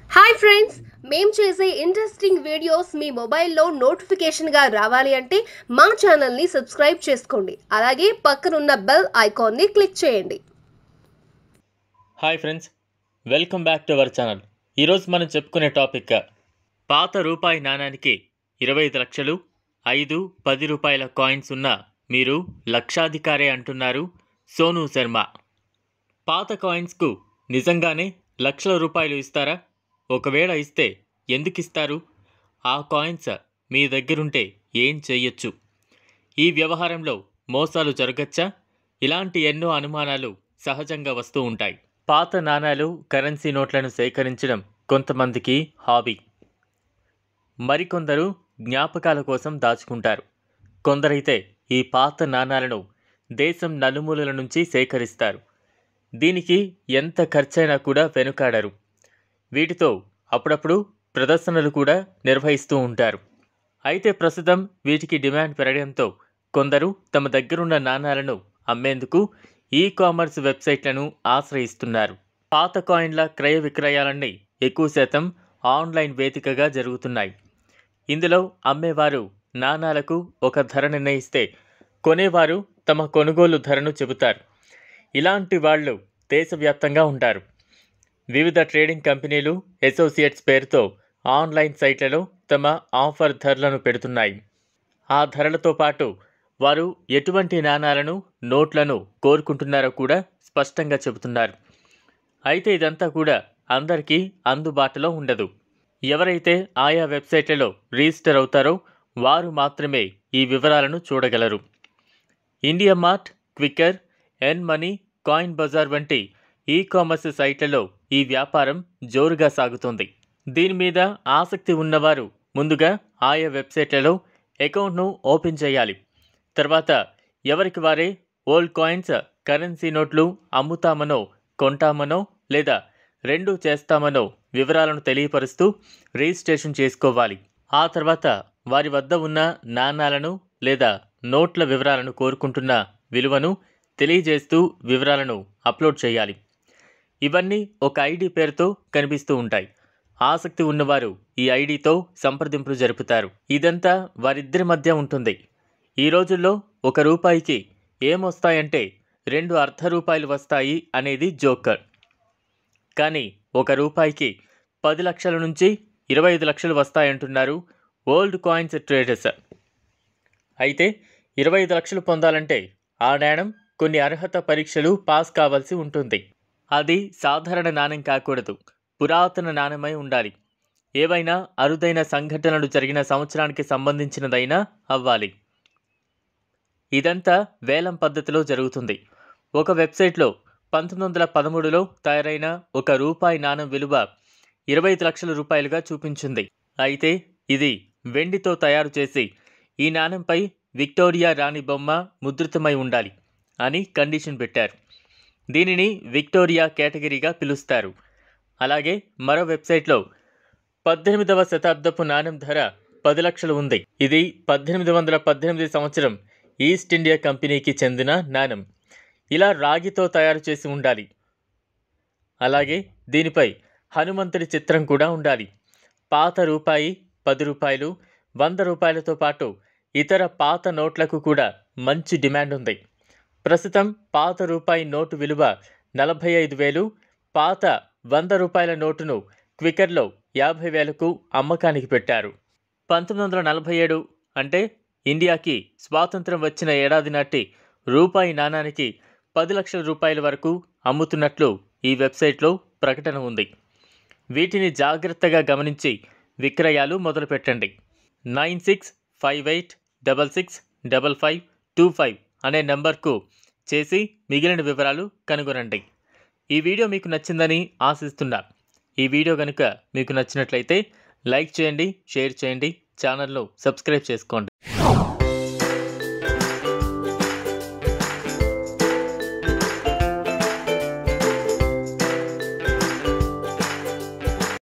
hi friends మేం చేసే interesting videos మీ మొబైల్లో నోటిఫికేషన్గా రావాలి అంటే మా ఛానల్ని సబ్స్క్రైబ్ చేసుకోండి అలాగే పక్కనున్న బెల్ ఐకాన్ని క్లిక్ చేయండి hi friends welcome back to our channel ఈరోజు మనం చెప్పుకునే టాపిక్ పాత రూపాయి నాణానికి ఇరవై ఐదు లక్షలు ఐదు పది రూపాయల కాయిన్స్ ఉన్న మీరు లక్షాధికారే అంటున్నారు సోను శర్మ పాత కాయిన్స్కు నిజంగానే లక్షల రూపాయలు ఇస్తారా ఒకవేళ ఇస్తే ఎందుకు ఇస్తారు ఆ కాయిన్స్ మీ దగ్గరుంటే ఏం చెయ్యొచ్చు ఈ వ్యవహారంలో మోసాలు జరగచ్చా ఇలాంటి ఎన్నో అనుమానాలు సహజంగా వస్తూ ఉంటాయి పాత నాణాలు కరెన్సీ నోట్లను సేకరించడం కొంతమందికి హాబీ మరికొందరు జ్ఞాపకాల కోసం దాచుకుంటారు కొందరైతే ఈ పాత నాణాలను దేశం నలుమూలల నుంచి సేకరిస్తారు దీనికి ఎంత ఖర్చైనా కూడా వెనుకాడరు వీటితో అప్పుడప్పుడు ప్రదర్శనలు కూడా నిర్వహిస్తూ ఉంటారు అయితే ప్రస్తుతం వీటికి డిమాండ్ పెరగడంతో కొందరు తమ దగ్గరున్న నాణాలను అమ్మేందుకు ఈ కామర్స్ వెబ్సైట్లను ఆశ్రయిస్తున్నారు పాత కాయిన్ల క్రయ విక్రయాలన్నీ ఎక్కువ శాతం ఆన్లైన్ వేదికగా జరుగుతున్నాయి ఇందులో అమ్మేవారు నాణాలకు ఒక ధర నిర్ణయిస్తే కొనేవారు తమ కొనుగోలు ధరను చెబుతారు ఇలాంటి వాళ్ళు దేశవ్యాప్తంగా ఉంటారు వివిధ ట్రేడింగ్ కంపెనీలు అసోసియేట్స్ పేరుతో ఆన్లైన్ సైట్లలో తమ ఆఫర్ ధరలను పెడుతున్నాయి ఆ ధరలతో పాటు వారు ఎటువంటి నాణాలను నోట్లను కోరుకుంటున్నారో కూడా స్పష్టంగా చెబుతున్నారు అయితే ఇదంతా కూడా అందరికీ అందుబాటులో ఉండదు ఎవరైతే ఆయా వెబ్సైట్లలో రిజిస్టర్ అవుతారో వారు మాత్రమే ఈ వివరాలను చూడగలరు IndiaMART Quikr N money coin bazaar వంటి ఈ కామర్స్ సైట్లలో ఈ వ్యాపారం జోరుగా సాగుతోంది దీని మీద ఆసక్తి ఉన్నవారు ముందుగా ఆయా వెబ్సైట్లలో అకౌంట్ను ఓపెన్ చేయాలి తర్వాత ఎవరికి వారే ఓల్డ్ కాయిన్స్ కరెన్సీ నోట్లు అమ్ముతామనో కొంటామనో లేదా రెండు చేస్తామనో వివరాలను తెలియపరుస్తూ రిజిస్ట్రేషన్ చేసుకోవాలి ఆ తర్వాత వారి వద్ద ఉన్న నాణాలను లేదా నోట్ల వివరాలను కోరుకుంటున్న విలువను తెలియజేస్తూ వివరాలను అప్లోడ్ చేయాలి ఇవన్నీ ఒక ఐడి పేరుతో కనిపిస్తూ ఉంటాయి ఆసక్తి ఉన్నవారు ఈ ఐడితో సంప్రదింపులు జరుపుతారు ఇదంతా వారిద్దరి మధ్య ఉంటుంది ఈ రోజుల్లో ఒక రూపాయికి ఏమొస్తాయంటే రెండు అర్ధ రూపాయలు వస్తాయి అనేది జోకర్ కానీ ఒక రూపాయికి పది లక్షల నుంచి ఇరవై ఐదు లక్షలు వస్తాయంటున్నారు ఓల్డ్ కాయిన్స్ ట్రేడర్స్ అయితే ఇరవై ఐదు లక్షలు పొందాలంటే ఆ నాణం కొన్ని అర్హత పరీక్షలు పాస్ కావాల్సి ఉంటుంది అది సాధారణ నాణం కాకూడదు పురాతన నాణ్యమై ఉండాలి ఏవైనా అరుదైన సంఘటనలు జరిగిన సంవత్సరానికి సంబంధించినదైనా అవ్వాలి ఇదంతా వేలం పద్ధతిలో జరుగుతుంది ఒక వెబ్సైట్లో పంతొమ్మిది వందల పదమూడులో తయారైన ఒక రూపాయి నాణం విలువ ఇరవై ఐదు లక్షల రూపాయలుగా చూపించింది అయితే ఇది వెండితో తయారు చేసి ఈ నాణంపై విక్టోరియా రాణి బొమ్మ ముద్రితమై ఉండాలి అని కండిషన్ పెట్టారు దీనిని విక్టోరియా కేటగిరీగా పిలుస్తారు అలాగే మరో వెబ్సైట్లో పద్దెనిమిదవ శతాబ్దపు నాణెం ధర పది లక్షలు ఉంది ఇది పద్దెనిమిది వందల పద్దెనిమిది సంవత్సరం ఈస్ట్ ఇండియా కంపెనీకి చెందిన నాణెం ఇలా రాగితో తయారు చేసి ఉండాలి అలాగే దీనిపై హనుమంతుడి చిత్రం కూడా ఉండాలి పాత రూపాయి పది రూపాయలు వంద రూపాయలతో పాటు ఇతర పాత నోట్లకు కూడా మంచి డిమాండ్ ఉంది ప్రస్తుతం పాత రూపాయి నోటు విలువ నలభై ఐదు వేలు పాత వంద రూపాయల నోటును క్వికర్లో యాభై వేలకు అమ్మకానికి పెట్టారు పంతొమ్మిది వందల నలభై ఏడు అంటే ఇండియాకి స్వాతంత్రం వచ్చిన ఏడాది నాటి రూపాయి నాణానికి పది లక్షల రూపాయల వరకు అమ్ముతున్నట్లు ఈ వెబ్సైట్లో ప్రకటన ఉంది వీటిని జాగ్రత్తగా గమనించి విక్రయాలు మొదలుపెట్టండి nine six five eight double six double five two five అనే నెంబర్కు చేసి మిగిలిన వివరాలు కనుగొనండి ఈ వీడియో మీకు నచ్చిందని ఆశిస్తున్నా ఈ వీడియో కనుక మీకు నచ్చినట్లయితే లైక్ చేయండి షేర్ చేయండి ఛానల్ను సబ్స్క్రైబ్ చేసుకోండి